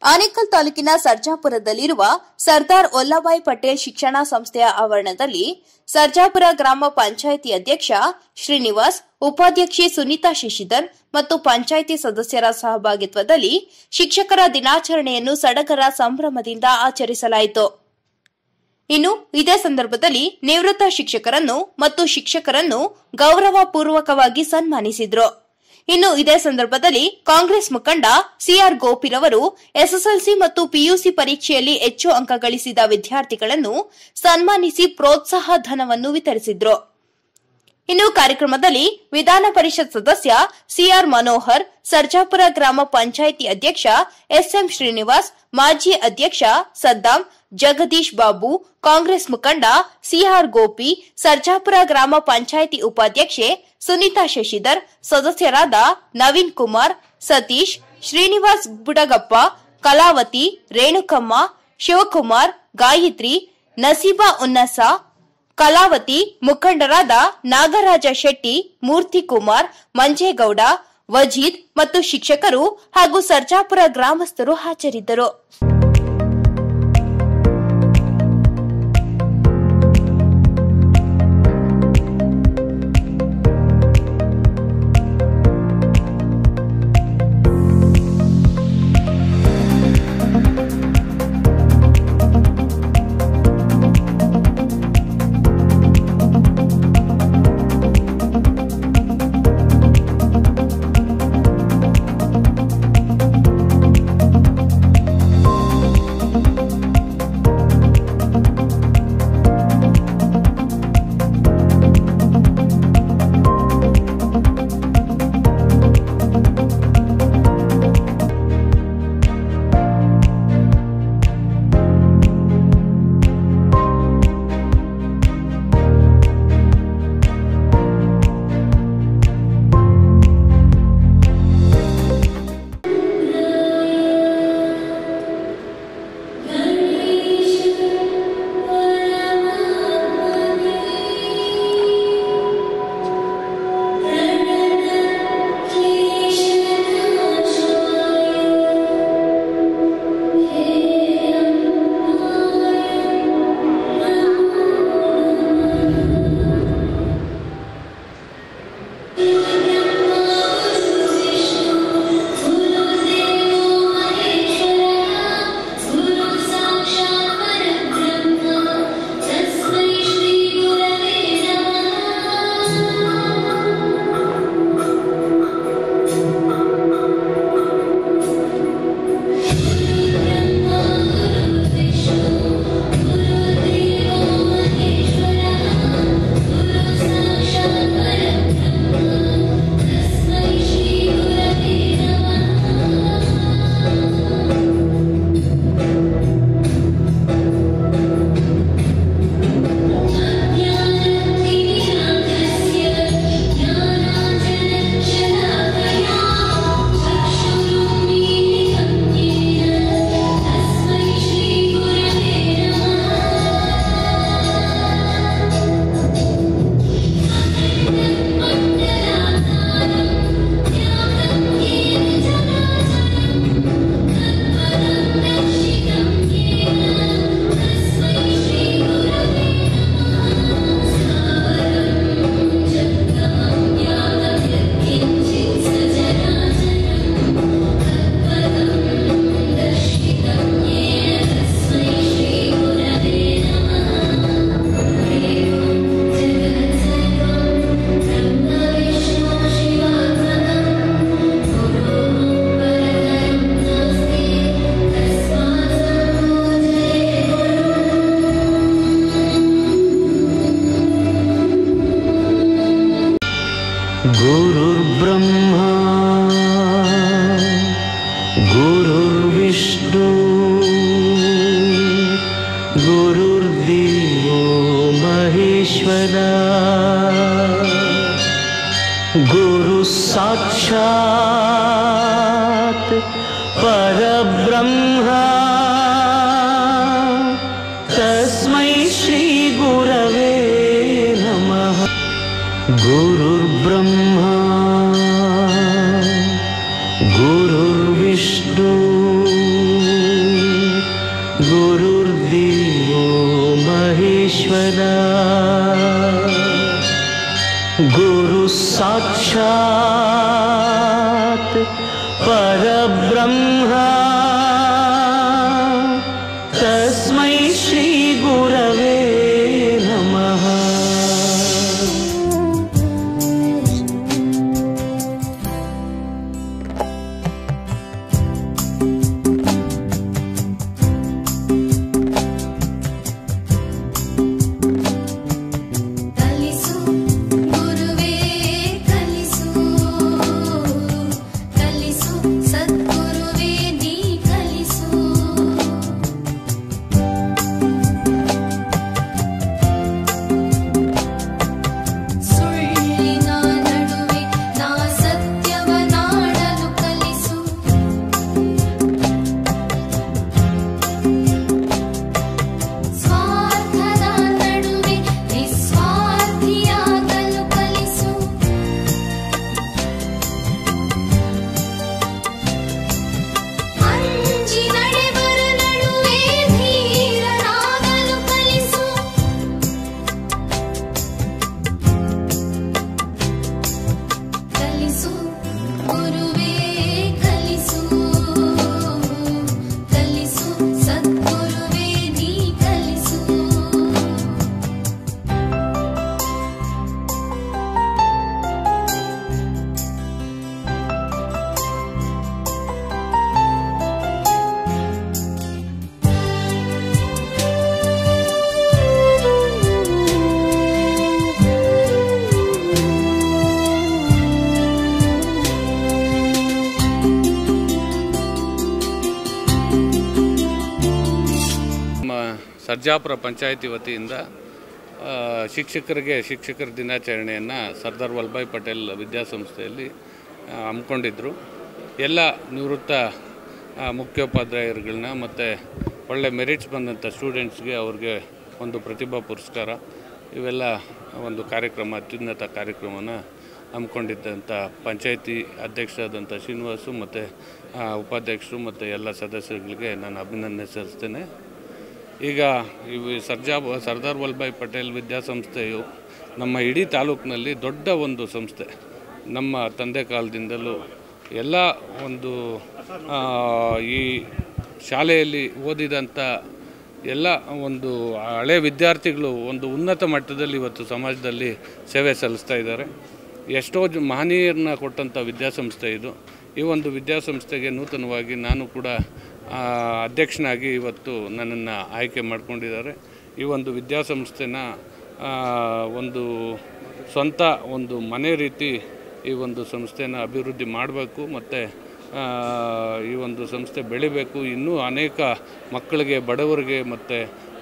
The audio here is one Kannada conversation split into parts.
ಆನೇಕಲ್ ತಾಲೂಕಿನ ಸರ್ಜಾಪುರದಲ್ಲಿರುವ ಸರ್ದಾರ್ ವಲ್ಲಭಾಯ್ ಪಟೇಲ್ ಶಿಕ್ಷಣ ಸಂಸ್ಥೆಯ ಆವರಣದಲ್ಲಿ ಸರ್ಜಾಪುರ ಗ್ರಾಮ ಪಂಚಾಯಿತಿ ಅಧ್ಯಕ್ಷ ಶ್ರೀನಿವಾಸ್ ಉಪಾಧ್ಯಕ್ಷೆ ಸುನೀತಾ ಶಶಿಧರ್ ಮತ್ತು ಪಂಚಾಯಿತಿ ಸದಸ್ಯರ ಸಹಭಾಗಿತ್ವದಲ್ಲಿ ಶಿಕ್ಷಕರ ದಿನಾಚರಣೆಯನ್ನು ಸಡಗರ ಸಂಭ್ರಮದಿಂದ ಆಚರಿಸಲಾಯಿತು ಇನ್ನು ಇದೇ ಸಂದರ್ಭದಲ್ಲಿ ನಿವೃತ್ತ ಶಿಕ್ಷಕರನ್ನು ಮತ್ತು ಶಿಕ್ಷಕರನ್ನು ಗೌರವ ಪೂರ್ವಕವಾಗಿ ಸನ್ಮಾನಿಸಿದ್ರು ಇನ್ನು ಇದೇ ಸಂದರ್ಭದಲ್ಲಿ ಕಾಂಗ್ರೆಸ್ ಮುಖಂಡ ಸಿಆರ್ ಗೋಪಿರವರು ಎಸ್ಎಸ್ಎಲ್ಸಿ ಮತ್ತು ಪಿಯುಸಿ ಪರೀಕ್ಷೆಯಲ್ಲಿ ಹೆಚ್ಚು ಅಂಕ ಗಳಿಸಿದ ವಿದ್ಯಾರ್ಥಿಗಳನ್ನು ಸನ್ಮಾನಿಸಿ ಪ್ರೋತ್ಸಾಹ ಧನವನ್ನು ವಿತರಿಸಿದ್ರು ಇನ್ನು ಕಾರ್ಯಕ್ರಮದಲ್ಲಿ ವಿಧಾನ ಪರಿಷತ್ ಸದಸ್ಯ ಸಿಆರ್ ಮನೋಹರ್ ಸರ್ಜಾಪುರ ಗ್ರಾಮ ಪಂಚಾಯಿತಿ ಅಧ್ಯಕ್ಷ ಎಸ್ಎಂ ಶ್ರೀನಿವಾಸ್ ಮಾಜಿ ಅಧ್ಯಕ್ಷ ಸದ್ದಾಂ ಜಗದೀಶ್ ಬಾಬು ಕಾಂಗ್ರೆಸ್ ಮುಖಂಡ ಸಿಆರ್ ಗೋಪಿ ಸರ್ಜಾಪುರ ಗ್ರಾಮ ಪಂಚಾಯಿತಿ ಉಪಾಧ್ಯಕ್ಷೆ ಸುನೀತಾ ಶಶಿಧರ್ ಸದಸ್ಯರಾದ ನವೀನ್ ಕುಮಾರ್ ಸತೀಶ್ ಶ್ರೀನಿವಾಸ್ ಬುಡಗಪ್ಪ ಕಲಾವತಿ ರೇಣುಕಮ್ಮ ಶಿವಕುಮಾರ್ ಗಾಯತ್ರಿ ನಸೀಬಾ ಉನ್ನಸ ಕಲಾವತಿ ಮುಖಂಡರಾದ ನಾಗರಾಜ ಶೆಟ್ಟಿ ಮೂರ್ತಿ ಕುಮಾರ್ ಮಂಜೇಗೌಡ ವಜೀದ್ ಮತ್ತು ಶಿಕ್ಷಕರು ಹಾಗೂ ಸರ್ಜಾಪುರ ಗ್ರಾಮಸ್ಥರು ಹಾಜರಿದ್ದರು गुरुर्ब्रह्मा गुरुर्विष्णु गुरुर्देवो महेश्वरा गुरुः साक्षात् परब्रह्मा तस्मै श्रीगुरवे नमः गुरुर्ब्रह्मा गुरुर्विष्णु गुरुर्देवो महेश्वरा गुरुः साक्षात् परब्रह्मा तस्मै श्रीगुरवे नमः ಕಲಿಸು ಗುರುವೇ ಕಲಿಸು ಕಲಿಸು ಸದ್ಗುರುವೇ ನೀ ಕಲಿಸು ಸುಳ್ಳಿನ ನಡುವೆ ನಾ ಸತ್ಯವನಾಡಲು ಕಲಿಸು ಸ್ವಾರ್ಥದ ನಡುವೆ ನಿಸ್ವಾರ್ಥಿಯಾಗಲು ಕಲಿಸು ಅಂಜಿ ನಡೆವರ ನಡುವೆ ಧೀರನಾಗಲು ಕಲಿಸು ಕಲಿಸು ಗುರುವೇ ಕಲಿಸು ಕಲಿಸು ಸದ್ಗುರುವೇ ನೀ ಕಲಿಸು ನಮ್ಮ ಸರ್ಜಾಪುರ ಪಂಚಾಯಿತಿ ವತಿಯಿಂದ ಆ, ಶಿಕ್ಷಕರಿಗೆ ಶಿಕ್ಷಕರ ದಿನಾಚರಣೆಯನ್ನು ಸರ್ದಾರ್ ವಲ್ಲಭಾಯ್ ಪಟೇಲ್ ವಿದ್ಯಾಸಂಸ್ಥೆಯಲ್ಲಿ ಆ, ಹಮ್ಮಿಕೊಂಡಿದ್ರು ಎಲ್ಲ ನಿವೃತ್ತ ಆ, ಮುಖ್ಯೋಪಾಧ್ಯಾಯರುಗಳನ್ನ ಮತ್ತು ಒಳ್ಳೆ ಮೆರಿಟ್ಸ್ ಬಂದಂಥ ಸ್ಟೂಡೆಂಟ್ಸ್ಗೆ ಅವ್ರಿಗೆ ಒಂದು ಪ್ರತಿಭಾ ಪುರಸ್ಕಾರ ಇವೆಲ್ಲ ಒಂದು ಕಾರ್ಯಕ್ರಮ ಅತ್ಯುನ್ನತ ಕಾರ್ಯಕ್ರಮನ ಹಮ್ಮಿಕೊಂಡಿದ್ದಂಥ ಪಂಚಾಯಿತಿ ಅಧ್ಯಕ್ಷರಾದಂಥ ಶ್ರೀನಿವಾಸು ಮತ್ತು ಉಪಾಧ್ಯಕ್ಷರು ಮತ್ತು ಎಲ್ಲ ಸದಸ್ಯರುಗಳಿಗೆ ನಾನು ಅಭಿನಂದನೆ ಸಲ್ಲಿಸ್ತೇನೆ ಈಗ ಇವು ಸರ್ಜಾ ಸರ್ದಾರ್ ವಲ್ಲಭಾಯ್ ಪಟೇಲ್ ವಿದ್ಯಾಸಂಸ್ಥೆಯು ನಮ್ಮ ಇಡೀ ತಾಲೂಕಿನಲ್ಲಿ ದೊಡ್ಡ ಒಂದು ಸಂಸ್ಥೆ ನಮ್ಮ ತಂದೆ ಕಾಲದಿಂದಲೂ ಎಲ್ಲ ಒಂದು ಆ, ಈ ಶಾಲೆಯಲ್ಲಿ ಓದಿದಂಥ ಎಲ್ಲ ಒಂದು ಹಳೆ ವಿದ್ಯಾರ್ಥಿಗಳು ಒಂದು ಉನ್ನತ ಮಟ್ಟದಲ್ಲಿ ಇವತ್ತು ಸಮಾಜದಲ್ಲಿ ಸೇವೆ ಸಲ್ಲಿಸ್ತಾ ಇದ್ದಾರೆ ಎಷ್ಟೋ ಜ ಮಹನೀಯರನ್ನ ಕೊಟ್ಟಂಥ ವಿದ್ಯಾಸಂಸ್ಥೆ ಇದು ಈ ಒಂದು ವಿದ್ಯಾಸಂಸ್ಥೆಗೆ ನೂತನವಾಗಿ ನಾನು ಕೂಡ ಆ, ಅಧ್ಯಕ್ಷನಾಗಿ ಇವತ್ತು ನನ್ನನ್ನು ಆಯ್ಕೆ ಮಾಡಿಕೊಂಡಿದ್ದಾರೆ ಈ ಒಂದು ವಿದ್ಯಾಸಂಸ್ಥೆನ ಆ, ಒಂದು ಸ್ವಂತ ಒಂದು ಮನೆ ರೀತಿ ಈ ಒಂದು ಸಂಸ್ಥೆನ ಅಭಿವೃದ್ಧಿ ಮಾಡಬೇಕು ಮತ್ತು ಈ ಒಂದು ಸಂಸ್ಥೆ ಬೆಳಿಬೇಕು ಇನ್ನೂ ಅನೇಕ ಮಕ್ಕಳಿಗೆ ಬಡವರಿಗೆ ಮತ್ತು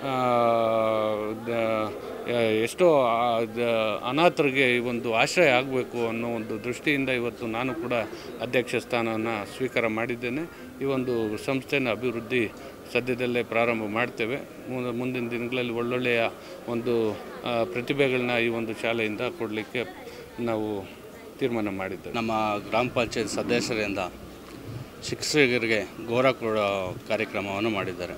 ಎಷ್ಟೋ ಆ, ದ- ಅನಾಥರಿಗೆ ಈ ಒಂದು ಆಶ್ರಯ ಆಗಬೇಕು ಅನ್ನೋ ಒಂದು ದೃಷ್ಟಿಯಿಂದ ಇವತ್ತು ನಾನು ಕೂಡ ಅಧ್ಯಕ್ಷ ಸ್ಥಾನವನ್ನು ಸ್ವೀಕಾರ ಮಾಡಿದ್ದೇನೆ ಈ ಒಂದು ಸಂಸ್ಥೆನ ಅಭಿವೃದ್ಧಿ ಸದ್ಯದಲ್ಲೇ ಪ್ರಾರಂಭ ಮಾಡ್ತೇವೆ ಮುಂದೆ ಮುಂದಿನ ದಿನಗಳಲ್ಲಿ ಒಳ್ಳೊಳ್ಳೆಯ ಒಂದು ಆ, ಪ್ರತಿಭೆಗಳನ್ನ ಈ ಒಂದು ಶಾಲೆಯಿಂದ ಕೊಡಲಿಕ್ಕೆ ನಾವು ತೀರ್ಮಾನ ಮಾಡಿದ್ದೇವೆ ನಮ್ಮ ಗ್ರಾಮ ಪಂಚಾಯತ್ ಸದಸ್ಯರಿಂದ ಶಿಕ್ಷಕರಿಗೆ ಗೌರವ ಕೊಡೋ ಕಾರ್ಯಕ್ರಮವನ್ನು ಮಾಡಿದ್ದಾರೆ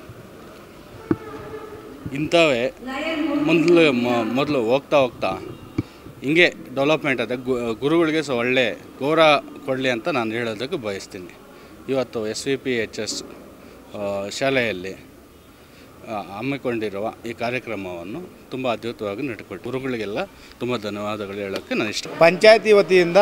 ಇಂಥವೇ ಮೊದಲು ಮೊದಲು ಹೋಗ್ತಾ ಹೋಗ್ತಾ ಹಿಂಗೆ ಡೆವಲಪ್ಮೆಂಟ್ ಆದ ಗು ಗುರುಗಳಿಗೆ ಸಹ ಒಳ್ಳೆ ಗೌರವ ಕೊಡಲಿ ಅಂತ ನಾನು ಹೇಳೋದಕ್ಕೆ ಬಯಸ್ತೀನಿ ಇವತ್ತು S V P H S ಶಾಲೆಯಲ್ಲಿ ಆ, ಹಮ್ಮಿಕೊಂಡಿರುವ ಈ ಕಾರ್ಯಕ್ರಮವನ್ನು ತುಂಬ ಅದ್ಭುತವಾಗಿ ನಡೆಕೊಟ್ಟು ಗುರುಗಳಿಗೆಲ್ಲ ತುಂಬ ಧನ್ಯವಾದಗಳು ಹೇಳೋಕ್ಕೆ ನಾನು ಇಷ್ಟ ಪಂಚಾಯತಿ ವತಿಯಿಂದ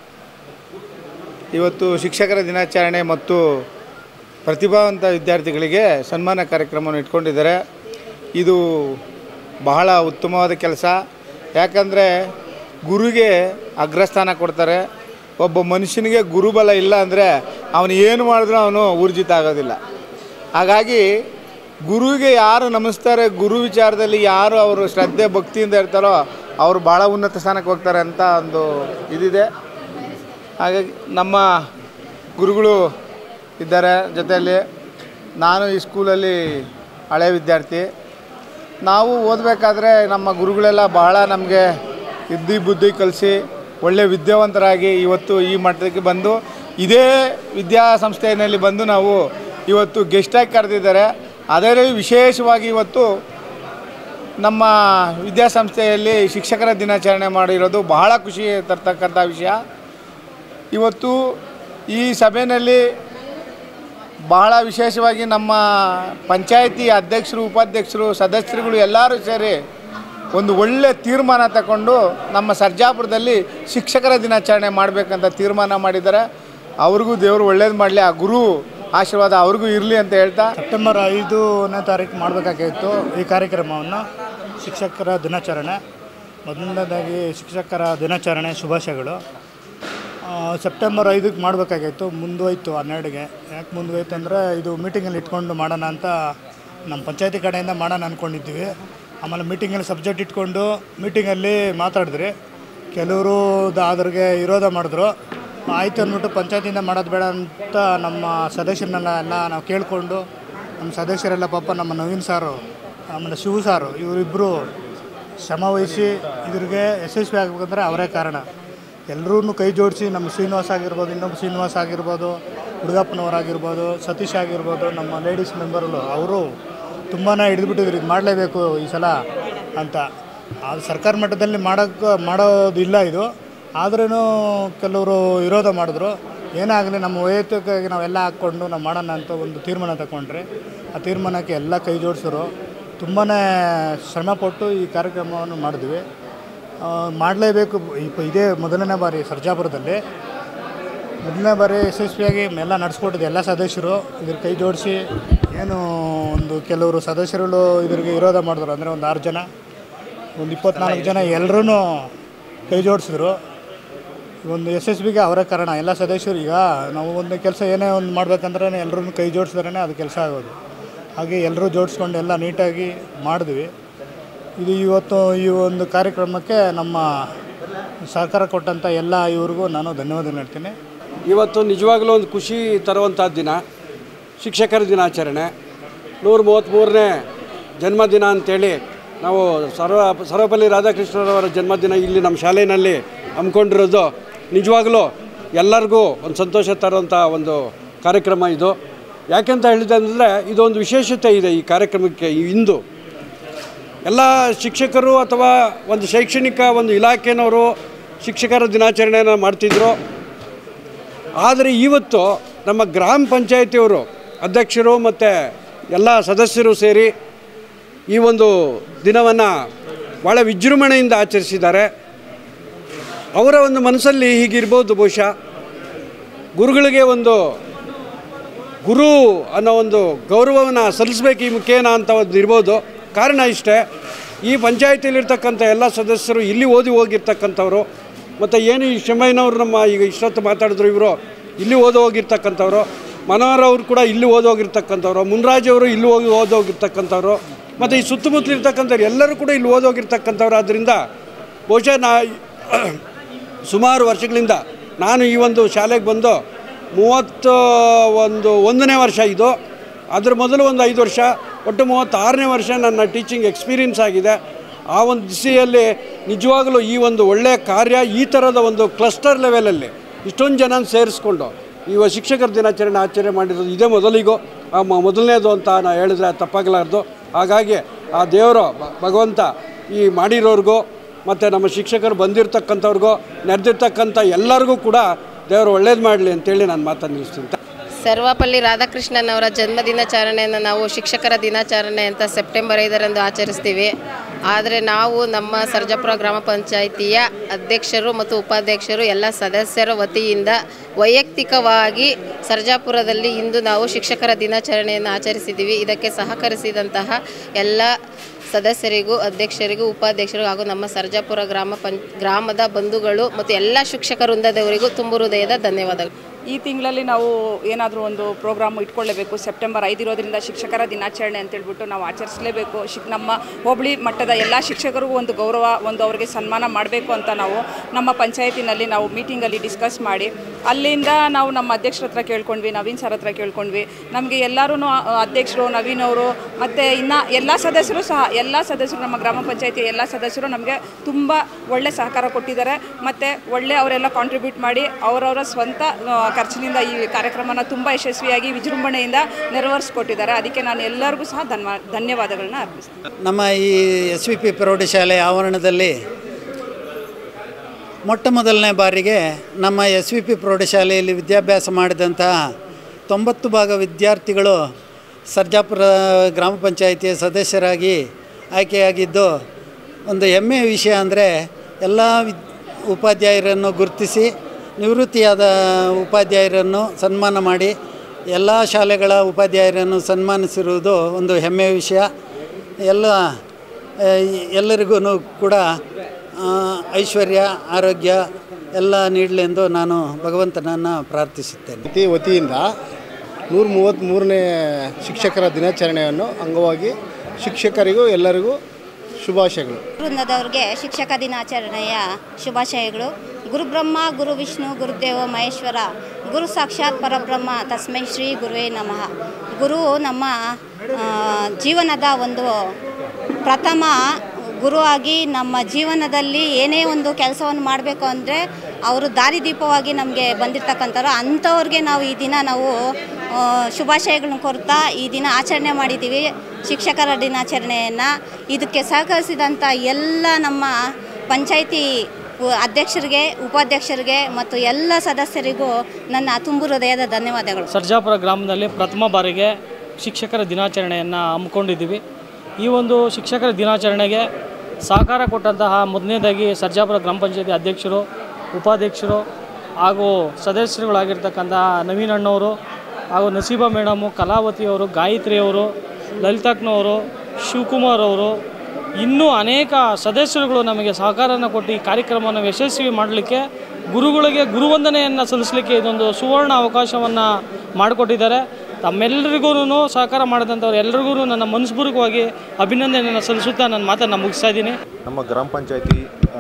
ಇವತ್ತು ಶಿಕ್ಷಕರ ದಿನಾಚರಣೆ ಮತ್ತು ಪ್ರತಿಭಾವಂತ ವಿದ್ಯಾರ್ಥಿಗಳಿಗೆ ಸನ್ಮಾನ ಕಾರ್ಯಕ್ರಮವನ್ನು ಇಟ್ಕೊಂಡಿದ್ದಾರೆ ಇದು ಬಹಳ ಉತ್ತಮವಾದ ಕೆಲಸ ಯಾಕಂದರೆ ಗುರುಗೆ ಅಗ್ರಸ್ಥಾನ ಕೊಡ್ತಾರೆ ಒಬ್ಬ ಮನುಷ್ಯನಿಗೆ ಗುರುಬಲ ಇಲ್ಲ ಅಂದರೆ ಅವನು ಏನು ಮಾಡಿದ್ರೂ ಅವನು ಊರ್ಜಿತ ಆಗೋದಿಲ್ಲ ಹಾಗಾಗಿ ಗುರುವಿಗೆ ಯಾರು ನಮಿಸ್ತಾರೆ ಗುರು ವಿಚಾರದಲ್ಲಿ ಯಾರು ಅವರು ಶ್ರದ್ಧೆ ಭಕ್ತಿಯಿಂದ ಇರ್ತಾರೋ ಅವರು ಭಾಳ ಉನ್ನತ ಸ್ಥಾನಕ್ಕೆ ಹೋಗ್ತಾರೆ ಅಂತ ಒಂದು ಇದಿದೆ ಹಾಗಾಗಿ ನಮ್ಮ ಗುರುಗಳು ಇದ್ದಾರೆ ಜೊತೆಯಲ್ಲಿ ನಾನು ಈ ಸ್ಕೂಲಲ್ಲಿ ಹಳೆ ವಿದ್ಯಾರ್ಥಿ ನಾವು ಓದಬೇಕಾದ್ರೆ ನಮ್ಮ ಗುರುಗಳೆಲ್ಲ ಬಹಳ ನಮಗೆ ಇದ್ದಿ ಬುದ್ಧಿ ಕಲಿಸಿ ಒಳ್ಳೆ ವಿದ್ಯಾವಂತರಾಗಿ ಇವತ್ತು ಈ ಮಟ್ಟಕ್ಕೆ ಬಂದು ಇದೇ ವಿದ್ಯಾಸಂಸ್ಥೆಯಲ್ಲಿ ಬಂದು ನಾವು ಇವತ್ತು ಗೆಸ್ಟಾಗಿ ಕರೆದಿದ್ದಾರೆ ಅದರಲ್ಲಿ ವಿಶೇಷವಾಗಿ ಇವತ್ತು ನಮ್ಮ ವಿದ್ಯಾಸಂಸ್ಥೆಯಲ್ಲಿ ಶಿಕ್ಷಕರ ದಿನಾಚರಣೆ ಮಾಡಿರೋದು ಬಹಳ ಖುಷಿ ತರ್ತಕ್ಕಂಥ ವಿಷಯ ಇವತ್ತು ಈ ಸಭೆಯಲ್ಲಿ ಬಹಳ ವಿಶೇಷವಾಗಿ ನಮ್ಮ ಪಂಚಾಯಿತಿ ಅಧ್ಯಕ್ಷರು ಉಪಾಧ್ಯಕ್ಷರು ಸದಸ್ಯರುಗಳು ಎಲ್ಲರೂ ಸೇರಿ ಒಂದು ಒಳ್ಳೆ ತೀರ್ಮಾನ ತಗೊಂಡು ನಮ್ಮ ಸರ್ಜಾಪುರದಲ್ಲಿ ಶಿಕ್ಷಕರ ದಿನಾಚರಣೆ ಮಾಡಬೇಕಂತ ತೀರ್ಮಾನ ಮಾಡಿದ್ದಾರೆ ಅವ್ರಿಗೂ ದೇವರು ಒಳ್ಳೇದು ಮಾಡಲಿ ಆ ಗುರು ಆಶೀರ್ವಾದ ಅವ್ರಿಗೂ ಇರಲಿ ಅಂತ ಹೇಳ್ತಾ ಸೆಪ್ಟೆಂಬರ್ ಐದನೇ ತಾರೀಕು ಮಾಡಬೇಕಾಗಿತ್ತು ಈ ಕಾರ್ಯಕ್ರಮವನ್ನು ಶಿಕ್ಷಕರ ದಿನಾಚರಣೆ ಮೊದಲನೇದಾಗಿ ಶಿಕ್ಷಕರ ದಿನಾಚರಣೆ ಶುಭಾಶಯಗಳು ಆ, ಸೆಪ್ಟೆಂಬರ್ ಐದಕ್ಕೆ ಮಾಡಬೇಕಾಗಿತ್ತು ಮುಂದೋಯ್ತು ಹನ್ನೆರಡಿಗೆ ಯಾಕೆ ಮುಂದೋಯ್ತು ಅಂದರೆ ಇದು ಮೀಟಿಂಗಲ್ಲಿ ಇಟ್ಕೊಂಡು ಮಾಡೋಣ ಅಂತ ನಮ್ಮ ಪಂಚಾಯತಿ ಕಡೆಯಿಂದ ಮಾಡೋಣ ಅಂದ್ಕೊಂಡಿದ್ವಿ ಆಮೇಲೆ ಮೀಟಿಂಗಲ್ಲಿ ಸಬ್ಜೆಕ್ಟ್ ಇಟ್ಕೊಂಡು ಮೀಟಿಂಗಲ್ಲಿ ಮಾತಾಡಿದ್ರಿ ಕೆಲವರು ಅದ್ರಿಗೆ ವಿರೋಧ ಮಾಡಿದ್ರು ಆಯ್ತು ಅಂದ್ಬಿಟ್ಟು ಪಂಚಾಯತಿಯಿಂದ ಮಾಡೋದು ಬೇಡ ಅಂತ ನಮ್ಮ ಸದಸ್ಯರನ್ನೆಲ್ಲ ಎಲ್ಲ ನಾವು ಕೇಳಿಕೊಂಡು ನಮ್ಮ ಸದಸ್ಯರೆಲ್ಲ ಪಾಪ ನಮ್ಮ ನವೀನ್ ಸಾರು ಆಮೇಲೆ ಶಿವು ಸಾರು ಇವರಿಬ್ಬರು ಶ್ರಮ ವಹಿಸಿ ಇದ್ರಿಗೆ ಯಶಸ್ವಿ ಆಗಬೇಕಂದ್ರೆ ಅವರೇ ಕಾರಣ ಎಲ್ಲರೂ ಕೈ ಜೋಡಿಸಿ ನಮ್ಮ ಶ್ರೀನಿವಾಸ್ ಆಗಿರ್ಬೋದು ಇನ್ನೊಬ್ಬ ಶ್ರೀನಿವಾಸ್ ಆಗಿರ್ಬೋದು ಹುಡುಗಪ್ಪನವರಾಗಿರ್ಬೋದು ಸತೀಶ್ ಆಗಿರ್ಬೋದು ನಮ್ಮ ಲೇಡೀಸ್ ಮೆಂಬರ್ಗಳು ಅವರು ತುಂಬಾ ಹಿಡಿದ್ಬಿಟ್ಟಿದ್ರು ಇದು ಮಾಡಲೇಬೇಕು ಈ ಸಲ ಅಂತ ಅದು ಸರ್ಕಾರ ಮಟ್ಟದಲ್ಲಿ ಮಾಡೋಕ್ಕೆ ಮಾಡೋದಿಲ್ಲ ಇದು ಆದ್ರೂ ಕೆಲವರು ವಿರೋಧ ಮಾಡಿದ್ರು ಏನಾಗಲಿ ನಮ್ಮ ವೈಯಕ್ತಿಕವಾಗಿ ನಾವೆಲ್ಲ ಹಾಕ್ಕೊಂಡು ನಾವು ಮಾಡೋಣ ಅಂತ ಒಂದು ತೀರ್ಮಾನ ತಗೊಂಡ್ರಿ ಆ ತೀರ್ಮಾನಕ್ಕೆ ಎಲ್ಲ ಕೈ ಜೋಡಿಸಿದ್ರು ತುಂಬಾ ಶ್ರಮಪಟ್ಟು ಈ ಕಾರ್ಯಕ್ರಮವನ್ನು ಮಾಡಿದ್ವಿ ಆ, ಮಾಡಲೇಬೇಕು ಇಪ್ಪ ಇದೇ ಮೊದಲನೇ ಬಾರಿ ಸರ್ಜಾಪುರದಲ್ಲಿ ಮೊದಲನೇ ಬಾರಿ ಯಶಸ್ವಿಯಾಗಿ ಎಲ್ಲ ನಡೆಸ್ಕೊಟ್ಟಿದ್ದು ಎಲ್ಲ ಸದಸ್ಯರು ಇದ್ರ ಕೈ ಜೋಡಿಸಿ ಏನು ಒಂದು ಕೆಲವರು ಸದಸ್ಯರುಗಳು ಇದ್ರಿಗೆ ವಿರೋಧ ಮಾಡಿದ್ರು ಅಂದರೆ ಒಂದು ಆರು ಜನ ಒಂದು ಇಪ್ಪತ್ನಾಲ್ಕು ಜನ ಎಲ್ಲರೂ ಕೈ ಜೋಡಿಸಿದ್ರು ಒಂದು ಯಶಸ್ವಿಗೆ ಅವರೇ ಕಾರಣ ಎಲ್ಲ ಸದಸ್ಯರು ಈಗ ನಾವು ಒಂದು ಕೆಲಸ ಏನೇ ಒಂದು ಮಾಡ್ಬೇಕಂದ್ರೆ ಎಲ್ಲರೂ ಕೈ ಜೋಡಿಸಿದ್ರೇ ಅದು ಕೆಲಸ ಆಗೋದು ಹಾಗೆ ಎಲ್ಲರೂ ಜೋಡಿಸ್ಕೊಂಡು ಎಲ್ಲ ನೀಟಾಗಿ ಮಾಡಿದ್ವಿ ಇದು ಇವತ್ತು ಈ ಒಂದು ಕಾರ್ಯಕ್ರಮಕ್ಕೆ ನಮ್ಮ ಸಹಕಾರ ಕೊಟ್ಟಂಥ ಎಲ್ಲ ಇವ್ರಿಗೂ ನಾನು ಧನ್ಯವಾದ ಹೇಳ್ತೀನಿ ಇವತ್ತು ನಿಜವಾಗಲೂ ಒಂದು ಖುಷಿ ತರುವಂಥ ದಿನ ಶಿಕ್ಷಕರ ದಿನಾಚರಣೆ ನೂರ ಮೂವತ್ತ್ಮೂರನೇ ಜನ್ಮದಿನ ಅಂತೇಳಿ ನಾವು ಸರ್ವ ಸರ್ವಪಲ್ಲಿ ರಾಧಾಕೃಷ್ಣರವರ ಜನ್ಮದಿನ ಇಲ್ಲಿ ನಮ್ಮ ಶಾಲೆಯಲ್ಲಿ ಹಮ್ಮಿಕೊಂಡಿರೋದು ನಿಜವಾಗಲೂ ಎಲ್ಲರಿಗೂ ಒಂದು ಸಂತೋಷ ತರುವಂಥ ಒಂದು ಕಾರ್ಯಕ್ರಮ ಇದು ಯಾಕೆಂತ ಹೇಳಿದೆ ಅಂದರೆ ಇದೊಂದು ವಿಶೇಷತೆ ಇದೆ ಈ ಕಾರ್ಯಕ್ರಮಕ್ಕೆ ಈ ಇಂದು ಎಲ್ಲ ಶಿಕ್ಷಕರು ಅಥವಾ ಒಂದು ಶೈಕ್ಷಣಿಕ ಒಂದು ಇಲಾಖೆನವರು ಶಿಕ್ಷಕರ ದಿನಾಚರಣೆಯನ್ನು ಮಾಡ್ತಿದ್ರು ಆದರೆ ಇವತ್ತು ನಮ್ಮ ಗ್ರಾಮ ಪಂಚಾಯತಿಯವರು ಅಧ್ಯಕ್ಷರು ಮತ್ತು ಎಲ್ಲ ಸದಸ್ಯರು ಸೇರಿ ಈ ಒಂದು ದಿನವನ್ನು ಭಾಳ ವಿಜೃಂಭಣೆಯಿಂದ ಆಚರಿಸಿದ್ದಾರೆ ಅವರ ಒಂದು ಮನಸ್ಸಲ್ಲಿ ಹೀಗಿರ್ಬೋದು ಬಹುಶಃ ಗುರುಗಳಿಗೆ ಒಂದು ಗುರು ಅನ್ನೋ ಒಂದು ಗೌರವವನ್ನು ಸಲ್ಲಿಸ್ಬೇಕು ಈ ಮುಖೇನ ಅಂತ ಒಂದು ಇರ್ಬೋದು ಕಾರಣ ಇಷ್ಟೇ ಈ ಪಂಚಾಯತಿಯಲ್ಲಿರ್ತಕ್ಕಂಥ ಎಲ್ಲ ಸದಸ್ಯರು ಇಲ್ಲಿ ಓದಿ ಹೋಗಿರ್ತಕ್ಕಂಥವ್ರು ಮತ್ತು ಏನು ಈ ಶಮಯ್ಯನವರು ನಮ್ಮ ಈಗ ಇಷ್ಟೊತ್ತು ಮಾತಾಡಿದ್ರು ಇವರು ಇಲ್ಲಿ ಓದಿ ಹೋಗಿರ್ತಕ್ಕಂಥವ್ರು ಮನೋಹರ್ ಅವರು ಕೂಡ ಇಲ್ಲಿ ಓದಿ ಹೋಗಿರ್ತಕ್ಕಂಥವ್ರು ಮುನ್ರಾಜ್ ಅವರು ಇಲ್ಲಿ ಹೋಗಿ ಓದಿ ಹೋಗಿರ್ತಕ್ಕಂಥವ್ರು ಮತ್ತು ಈ ಸುತ್ತಮುತ್ತಲಿರ್ತಕ್ಕಂಥವ್ರು ಎಲ್ಲರೂ ಕೂಡ ಇಲ್ಲಿ ಓದಿ ಹೋಗಿರ್ತಕ್ಕಂಥವ್ರು ಆದ್ದರಿಂದ ಬಹುಶಃ ನಾ ಸುಮಾರು ವರ್ಷಗಳಿಂದ ನಾನು ಈ ಒಂದು ಶಾಲೆಗೆ ಬಂದು ಮೂವತ್ತು ಒಂದು ಒಂದನೇ ವರ್ಷ ಇದು ಅದ್ರ ಮೊದಲು ಒಂದು ಐದು ವರ್ಷ ಒಟ್ಟು ಮೂವತ್ತಾರನೇ ವರ್ಷ ನನ್ನ ಟೀಚಿಂಗ್ ಎಕ್ಸ್ಪೀರಿಯನ್ಸ್ ಆಗಿದೆ ಆ ಒಂದು ದಿಸೆಯಲ್ಲಿ ನಿಜವಾಗಲೂ ಈ ಒಂದು ಒಳ್ಳೆಯ ಕಾರ್ಯ ಈ ಥರದ ಒಂದು ಕ್ಲಸ್ಟರ್ ಲೆವೆಲಲ್ಲಿ ಇಷ್ಟೊಂದು ಜನ ಸೇರಿಸ್ಕೊಂಡು ಇವ ಶಿಕ್ಷಕರ ದಿನಾಚರಣೆ ಆಚರಣೆ ಮಾಡಿರೋದು ಇದೇ ಮೊದಲಿಗೂ ಆ ಮ- ಮೊದಲನೇದು ಅಂತ ನಾನು ಹೇಳಿದ್ರೆ ತಪ್ಪಾಗಲಾರ್ದು ಹಾಗಾಗಿ ಆ ದೇವರು ಭ- ಭಗವಂತ ಈ ಮಾಡಿರೋರ್ಗೂ ಮತ್ತು ನಮ್ಮ ಶಿಕ್ಷಕರು ಬಂದಿರತಕ್ಕಂಥವ್ರಿಗೂ ನೆರೆದಿರ್ತಕ್ಕಂಥ ಎಲ್ಲರಿಗೂ ಕೂಡ ದೇವರು ಒಳ್ಳೇದು ಮಾಡಲಿ ಅಂತೇಳಿ ನಾನು ಮಾತನ್ನು ನಿಲ್ಲಿಸ್ತೀನಿ ಸರ್ವಪಲ್ಲಿ ರಾಧಾಕೃಷ್ಣನ್ ಅವರ ಜನ್ಮ ದಿನಾಚರಣೆಯನ್ನು ನಾವು ಶಿಕ್ಷಕರ ದಿನಾಚರಣೆ ಅಂತ ಸೆಪ್ಟೆಂಬರ್ ಐದರಂದು ಆಚರಿಸ್ತೀವಿ ಆದರೆ ನಾವು ನಮ್ಮ ಸರ್ಜಾಪುರ ಗ್ರಾಮ ಪಂಚಾಯಿತಿಯ ಅಧ್ಯಕ್ಷರು ಮತ್ತು ಉಪಾಧ್ಯಕ್ಷರು ಎಲ್ಲ ಸದಸ್ಯರ ವತಿಯಿಂದ ವೈಯಕ್ತಿಕವಾಗಿ ಸರ್ಜಾಪುರದಲ್ಲಿ ಇಂದು ನಾವು ಶಿಕ್ಷಕರ ದಿನಾಚರಣೆಯನ್ನು ಆಚರಿಸಿದ್ದೀವಿ ಇದಕ್ಕೆ ಸಹಕರಿಸಿದಂತಹ ಎಲ್ಲ ಸದಸ್ಯರಿಗೂ ಅಧ್ಯಕ್ಷರಿಗೂ ಉಪಾಧ್ಯಕ್ಷರಿಗೂ ಹಾಗೂ ನಮ್ಮ ಸರ್ಜಾಪುರ ಗ್ರಾಮ ಪಂ ಗ್ರಾಮದ ಬಂಧುಗಳು ಮತ್ತು ಎಲ್ಲ ಶಿಕ್ಷಕ ವೃಂದದವರಿಗೂ ತುಂಬು ಹೃದಯದ ಧನ್ಯವಾದಗಳು ಈ ತಿಂಗಳಲ್ಲಿ ನಾವು ಏನಾದರೂ ಒಂದು ಪ್ರೋಗ್ರಾಮ್ ಇಟ್ಕೊಳ್ಳೇಬೇಕು ಸೆಪ್ಟೆಂಬರ್ ಐದಿರೋದ್ರಿಂದ ಶಿಕ್ಷಕರ ದಿನಾಚರಣೆ ಅಂತೇಳ್ಬಿಟ್ಟು ನಾವು ಆಚರಿಸಲೇಬೇಕು ಶಿಕ್ ನಮ್ಮ ಹೋಬಳಿ ಮಟ್ಟದ ಎಲ್ಲ ಶಿಕ್ಷಕರಿಗೂ ಒಂದು ಗೌರವ ಒಂದು ಅವರಿಗೆ ಸನ್ಮಾನ ಮಾಡಬೇಕು ಅಂತ ನಾವು ನಮ್ಮ ಪಂಚಾಯತಿನಲ್ಲಿ ನಾವು ಮೀಟಿಂಗಲ್ಲಿ ಡಿಸ್ಕಸ್ ಮಾಡಿ ಅಲ್ಲಿಂದ ನಾವು ನಮ್ಮ ಅಧ್ಯಕ್ಷರ ಹತ್ರ ಕೇಳ್ಕೊಂಡ್ವಿ ನವೀನ್ ಸರ್ ಹತ್ರ ಕೇಳ್ಕೊಂಡ್ವಿ ನಮಗೆ ಎಲ್ಲರೂ ಅಧ್ಯಕ್ಷರು ನವೀನ್ ಅವರು ಮತ್ತು ಇನ್ನು ಎಲ್ಲ ಸದಸ್ಯರು ಸಹ ಎಲ್ಲ ಸದಸ್ಯರು ನಮ್ಮ ಗ್ರಾಮ ಪಂಚಾಯತಿ ಎಲ್ಲ ಸದಸ್ಯರು ನಮಗೆ ತುಂಬ ಒಳ್ಳೆ ಸಹಕಾರ ಕೊಟ್ಟಿದ್ದಾರೆ ಮತ್ತು ಒಳ್ಳೆ ಅವರೆಲ್ಲ ಕಾಂಟ್ರಿಬ್ಯೂಟ್ ಮಾಡಿ ಅವರವರ ಸ್ವಂತ ಆ, ಖರ್ಚಿನಿಂದ ಈ ಕಾರ್ಯಕ್ರಮನ ತುಂಬ ಯಶಸ್ವಿಯಾಗಿ ವಿಜೃಂಭಣೆಯಿಂದ ನೆರವೇರಿಸ್ಕೊಟ್ಟಿದ್ದಾರೆ ಅದಕ್ಕೆ ನಾನು ಎಲ್ಲರಿಗೂ ಸಹ ಧನ್ವ ಧನ್ಯವಾದಗಳನ್ನ ಅರ್ಪಿಸ್ತೀನಿ ನಮ್ಮ ಈ ಎಸ್ ವಿ ಪಿ ಪ್ರೌಢಶಾಲೆ ಆವರಣದಲ್ಲಿ ಮೊಟ್ಟ ಮೊದಲನೇ ಬಾರಿಗೆ ನಮ್ಮ ಎಸ್ ವಿ ಪಿ ಪ್ರೌಢಶಾಲೆಯಲ್ಲಿ ವಿದ್ಯಾಭ್ಯಾಸ ಮಾಡಿದಂತಹ ತೊಂಬತ್ತು ಭಾಗ ವಿದ್ಯಾರ್ಥಿಗಳು ಸರ್ಜಾಪುರ ಗ್ರಾಮ ಪಂಚಾಯಿತಿಯ ಸದಸ್ಯರಾಗಿ ಆಯ್ಕೆಯಾಗಿದ್ದು ಒಂದು ಹೆಮ್ಮೆಯ ವಿಷಯ ಅಂದರೆ ಎಲ್ಲ ವಿದ್ ಉಪಾಧ್ಯಾಯರನ್ನು ಗುರುತಿಸಿ ನಿವೃತ್ತಿಯಾದ ಉಪಾಧ್ಯಾಯರನ್ನು ಸನ್ಮಾನ ಮಾಡಿ ಎಲ್ಲ ಶಾಲೆಗಳ ಉಪಾಧ್ಯಾಯರನ್ನು ಸನ್ಮಾನಿಸಿರುವುದು ಒಂದು ಹೆಮ್ಮೆಯ ವಿಷಯ ಎಲ್ಲ ಆ, ಎಲ್ಲರಿಗೂ ಕೂಡ ಆ, ಐಶ್ವರ್ಯ ಆರೋಗ್ಯ ಎಲ್ಲ ನೀಡಲೆಂದು ನಾನು ಭಗವಂತನನ್ನು ಪ್ರಾರ್ಥಿಸುತ್ತೇನೆ ಪ್ರತಿ ವತಿಯಿಂದ ನೂರ ಮೂವತ್ತ್ಮೂರನೇ ಶಿಕ್ಷಕರ ದಿನಾಚರಣೆಯನ್ನು ಅಂಗವಾಗಿ ಶಿಕ್ಷಕರಿಗೂ ಎಲ್ಲರಿಗೂ ಶುಭಾಶಯಗಳು ವೃಂದದವ್ರಿಗೆ ಶಿಕ್ಷಕ ದಿನಾಚರಣೆಯ ಶುಭಾಶಯಗಳು ಗುರುಬ್ರಹ್ಮ ಗುರು ವಿಷ್ಣು ಗುರುದೇವ ಮಹೇಶ್ವರ ಗುರು ಸಾಕ್ಷಾತ್ ಪರಬ್ರಹ್ಮ ತಸ್ಮೈ ಶ್ರೀ ಗುರುವೇ ನಮಃ ಗುರು ನಮ್ಮ ಆ, ಜೀವನದ ಒಂದು ಪ್ರಥಮ ಗುರು ಆಗಿ ನಮ್ಮ ಜೀವನದಲ್ಲಿ ಏನೇ ಒಂದು ಕೆಲಸವನ್ನು ಮಾಡಬೇಕು ಅಂದರೆ ಅವರು ದಾರಿದೀಪವಾಗಿ ನಮಗೆ ಬಂದಿರ್ತಕ್ಕಂಥವ್ರು ಅಂಥವ್ರಿಗೆ ನಾವು ಈ ದಿನ ನಾವು ಆ, ಶುಭಾಶಯಗಳನ್ನ ಕೊಡ್ತಾ ಈ ದಿನ ಆಚರಣೆ ಮಾಡಿದ್ದೀವಿ ಶಿಕ್ಷಕರ ದಿನಾಚರಣೆಯನ್ನು ಇದಕ್ಕೆ ಸಹಕರಿಸಿದಂಥ ಎಲ್ಲ ನಮ್ಮ ಪಂಚಾಯಿತಿ ಉ- ಅಧ್ಯಕ್ಷರಿಗೆ ಉಪಾಧ್ಯಕ್ಷರಿಗೆ ಮತ್ತು ಎಲ್ಲ ಸದಸ್ಯರಿಗೂ ನನ್ನ ತುಂಬು ಹೃದಯದ ಧನ್ಯವಾದಗಳು ಸರ್ಜಾಪುರ ಗ್ರಾಮದಲ್ಲಿ ಪ್ರಥಮ ಬಾರಿಗೆ ಶಿಕ್ಷಕರ ದಿನಾಚರಣೆಯನ್ನು ಹಮ್ಮಿಕೊಂಡಿದ್ದೀವಿ ಈ ಒಂದು ಶಿಕ್ಷಕರ ದಿನಾಚರಣೆಗೆ ಸಹಕಾರ ಕೊಟ್ಟಂತಹ ಮೊದಲನೇದಾಗಿ ಸರ್ಜಾಪುರ ಗ್ರಾಮ ಪಂಚಾಯತಿ ಅಧ್ಯಕ್ಷರು ಉಪಾಧ್ಯಕ್ಷರು ಹಾಗೂ ಸದಸ್ಯರುಗಳಾಗಿರ್ತಕ್ಕಂತಹ ನವೀನ್ ಅಣ್ಣವರು ಹಾಗೂ ನಸೀಬಾ ಮೇಡಮು ಕಲಾವತಿಯವರು ಗಾಯತ್ರಿಯವರು ಲಲಿತಕ್ನವರು ಶಿವಕುಮಾರ್ ಅವರು ಇನ್ನೂ ಅನೇಕ ಸದಸ್ಯರುಗಳು ನಮಗೆ ಸಹಕಾರನ ಕೊಟ್ಟು ಈ ಕಾರ್ಯಕ್ರಮವನ್ನು ಯಶಸ್ವಿ ಮಾಡಲಿಕ್ಕೆ ಗುರುಗಳಿಗೆ ಗುರುವಂದನೆಯನ್ನು ಸಲ್ಲಿಸಲಿಕ್ಕೆ ಇದೊಂದು ಸುವರ್ಣ ಅವಕಾಶವನ್ನು ಮಾಡಿಕೊಟ್ಟಿದ್ದಾರೆ ತಮ್ಮೆಲ್ಲರಿಗೂ ಸಹಕಾರ ಮಾಡಿದಂಥವ್ರು ಎಲ್ರಿಗೂ ನನ್ನ ಮನಸ್ಪೂರ್ವಕವಾಗಿ ಅಭಿನಂದನೆಯನ್ನು ಸಲ್ಲಿಸುತ್ತಾ ನನ್ನ ಮಾತನ್ನು ಮುಗಿಸ್ತಾ ಇದ್ದೀನಿ ನಮ್ಮ ಗ್ರಾಮ ಪಂಚಾಯತಿ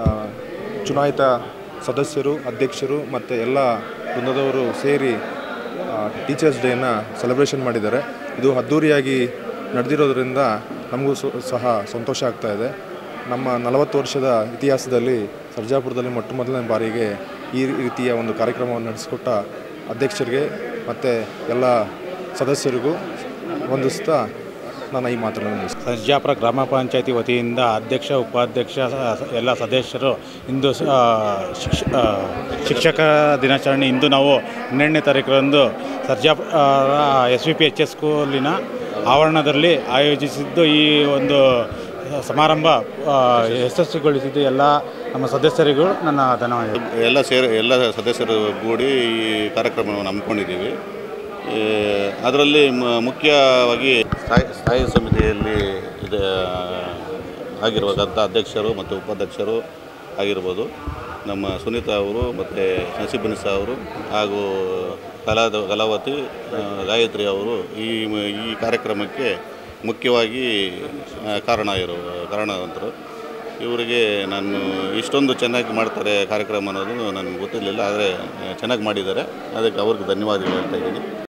ಚುನಾಯಿತ ಸದಸ್ಯರು ಅಧ್ಯಕ್ಷರು ಮತ್ತು ಎಲ್ಲ ವೃಂದದವರು ಸೇರಿ ಟೀಚರ್ಸ್ ಡೇನ ಸೆಲೆಬ್ರೇಷನ್ ಮಾಡಿದ್ದಾರೆ ಇದು ಅದ್ಧೂರಿಯಾಗಿ ನಡೆದಿರೋದ್ರಿಂದ ನಮಗೂ ಸು- ಸಹ ಸಂತೋಷ ಆಗ್ತಾ ಇದೆ ನಮ್ಮ ನಲವತ್ತು ವರ್ಷದ ಇತಿಹಾಸದಲ್ಲಿ ಸರ್ಜಾಪುರದಲ್ಲಿ ಮೊಟ್ಟ ಮೊದಲನೇ ಬಾರಿಗೆ ಈ ರೀತಿಯ ಒಂದು ಕಾರ್ಯಕ್ರಮವನ್ನು ನಡೆಸಿಕೊಟ್ಟ ಅಧ್ಯಕ್ಷರಿಗೆ ಮತ್ತು ಎಲ್ಲ ಸದಸ್ಯರಿಗೂ ವಂದಿಸ್ತಾ ನಾನು ಈ ಮಾತನ್ನು ಮುಗಿಸ್ತೇನೆ. ಸರ್ಜಾಪುರ ಗ್ರಾಮ ಪಂಚಾಯತಿ ವತಿಯಿಂದ ಅಧ್ಯಕ್ಷ ಉಪಾಧ್ಯಕ್ಷ ಸ- ಎಲ್ಲ ಸದಸ್ಯರು ಇಂದು ಸ- ಆ, ಶಿಕ್ಷ ಆ, ಶಿಕ್ಷಕ ದಿನಾಚರಣೆ ಇಂದು ನಾವು ಹನ್ನೆರಡನೇ ತಾರೀಕರಂದು Sarjapura S V P H S ಸ್ಕೂಲಿನ ಆವರಣದಲ್ಲಿ ಆಯೋಜಿಸಿದ್ದು ಈ ಒಂದು ಸಮಾರಂಭ ಆ, ಯಶಸ್ವಿಗೊಳಿಸಿದ್ದು ಎಲ್ಲ ನಮ್ಮ ಸದಸ್ಯರಿಗೂ ನನ್ನ ಧನ್ಯವಾದ ಎಲ್ಲ ಸೇರಿ ಎಲ್ಲ ಸದಸ್ಯರು ಕೂಡಿ ಈ ಕಾರ್ಯಕ್ರಮವನ್ನು ಹಮ್ಮಿಕೊಂಡಿದ್ದೀವಿ ಈ, ಅದರಲ್ಲಿ ಮ- ಮುಖ್ಯವಾಗಿ ಸ್ಥಾಯಿ ಸ್ಥಾಯಿ ಸಮಿತಿಯಲ್ಲಿ ಇದೆ ಆಗಿರುವಂಥ ಅಧ್ಯಕ್ಷರು ಮತ್ತು ಉಪಾಧ್ಯಕ್ಷರು ಆಗಿರ್ಬೋದು ನಮ್ಮ ಸುನೀತಾ ಅವರು ಮತ್ತು ನಸೀಬನಿಸಾ ಅವರು ಹಾಗೂ ಕಲಾದ ಕಲಾವತಿ ಆ, ಗಾಯತ್ರಿ ಅವರು ಈ ಮ- ಈ ಕಾರ್ಯಕ್ರಮಕ್ಕೆ ಮುಖ್ಯವಾಗಿ ಆ, ಕಾರಣ ಇರೋ ಕಾರಣವಂತರು ಇವರಿಗೆ ನಾನು ಇಷ್ಟೊಂದು ಚೆನ್ನಾಗಿ ಮಾಡ್ತಾರೆ ಕಾರ್ಯಕ್ರಮ ಅನ್ನೋದು ನನಗೆ ಗೊತ್ತಿರಲಿಲ್ಲ ಆದರೆ ಚೆನ್ನಾಗಿ ಮಾಡಿದ್ದಾರೆ ಅದಕ್ಕೆ ಅವ್ರಿಗೆ ಧನ್ಯವಾದಗಳು ಹೇಳ್ತಾ ಇದ್ದೀನಿ